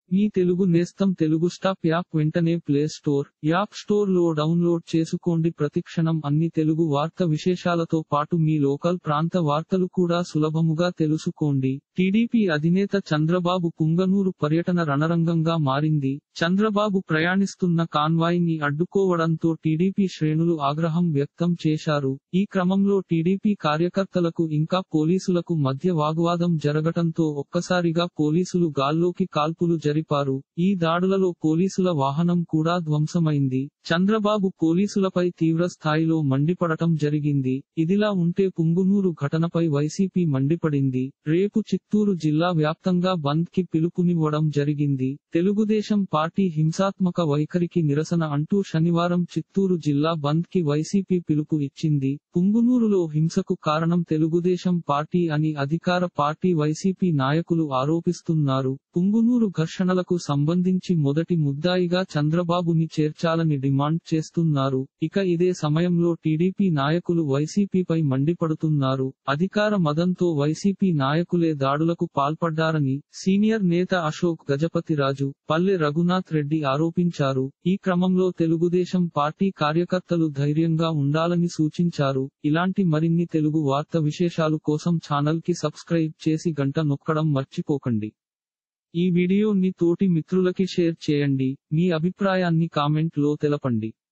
మీ తెలుగు నేస్తం Telugu stop app వెంటనే play store app store లో డౌన్లోడ్ చేసుకోండి ప్రతిక్షణం అన్ని తెలుగు వార్త విశేషాలతో పాటు మీ లోకల్ ప్రాంత వార్తలు కూడా సులభముగా తెలుసుకోండి టీడీపీ అధినేత చంద్రబాబు పుంగనూరు పర్యటన రణరంగంగా మారింది చంద్రబాబు ప్రయాణిస్తున్న కాన్వాయ్ ని అడ్డుకోవడంతో టీడీపీ శ్రేణులు ఆగ్రహం వ్యక్తం చేశారు ఈ క్రమంలో టీడీపీ కార్యకర్తలకు ఇంకా పోలీసులకు మధ్య వాగ్వాదం జరగటంతో ఒక్కసారిగా పోలీసులు గాల్లోకి కాల్పులు జరిపారు ఈ దాడులలో పోలీసుల వాహనం కూడా ధ్వంసమైంది చంద్రబాబు పోలీసులపై తీవ్ర స్థాయిలో మండిపడటం జరిగింది ఇదిలా ఉంటే పుంగునూరు ఘటనపై వైసీపీ మండిపడింది రేపు చిత్తూరు జిల్లా వ్యాప్తంగా బంద్ కి పిలుపునివ్వడం జరిగింది తెలుగుదేశం పార్టీ హింసాత్మక వైఖరికి నిరసన అంటూ శనివారం చిత్తూరు జిల్లా బంద్ కి వైసీపీ పిలుపు ఇచ్చింది పుంగునూరులో హింసకు కారణం తెలుగుదేశం పార్టీ అని అధికార పార్టీ వైసీపీ నాయకులు ఆరోపిస్తున్నారు పుంగునూరు ఘర్షణలకు సంబంధించి మొదటి ముద్దాయిగా చంద్రబాబుని చేర్చాలని డిమాండ్ చేస్తున్నారు ఇక ఇదే సమయంలో టీడీపీ నాయకులు వైసీపీపై మండిపడుతున్నారు అధికార మదంతో వైసీపీ నాయకులే దాడులకు పాల్పడ్డారని సీనియర్ నేత అశోక్ గజపతిరాజు పల్లె రఘునాథ్ రెడ్డి ఆరోపించారు ఈ క్రమంలో తెలుగుదేశం పార్టీ కార్యకర్తలు ధైర్యంగా ఉండాలని సూచించారు ఇలాంటి మరిన్ని తెలుగు వార్త విశేషాలు కోసం ఛానల్ కి సబ్స్క్రైబ్ చేసి గంట నొక్కడం మర్చిపోకండి ఈ వీడియోని తోటి మిత్రులకి షేర్ చేయండి మీ అభిప్రాయాన్ని కామెంట్ లో తెలపండి